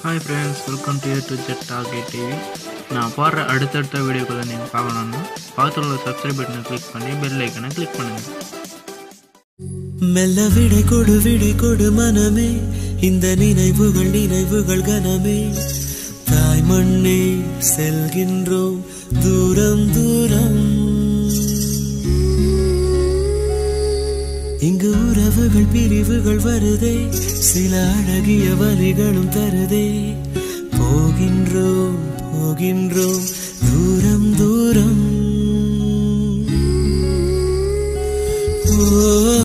hi friends welcome to to ஜெட் டாகே TV நான் போடுற அடுத்தடுத்த வீடியோக்களை நீங்கள் பார்க்கணுன்னா பக்கத்தில் உள்ள சப்ஸ்கிரைப் பட்டனை கிளிக் பண்ணி பெல் ஐக்கனை கிளிக் பண்ணுங்கள் மெல்ல விடை கொடு விடை கொடு மனமே இந்த நினைவுகள் நினைவுகள் கனமே தாய் மண்ணே செல்கின்றோம் தூரம் தூரம் இங்கு உறவுகள் பிரிவுகள் வருதே சில அழகிய வழிகளும் தருதே போகின்றோம் போகின்றோம்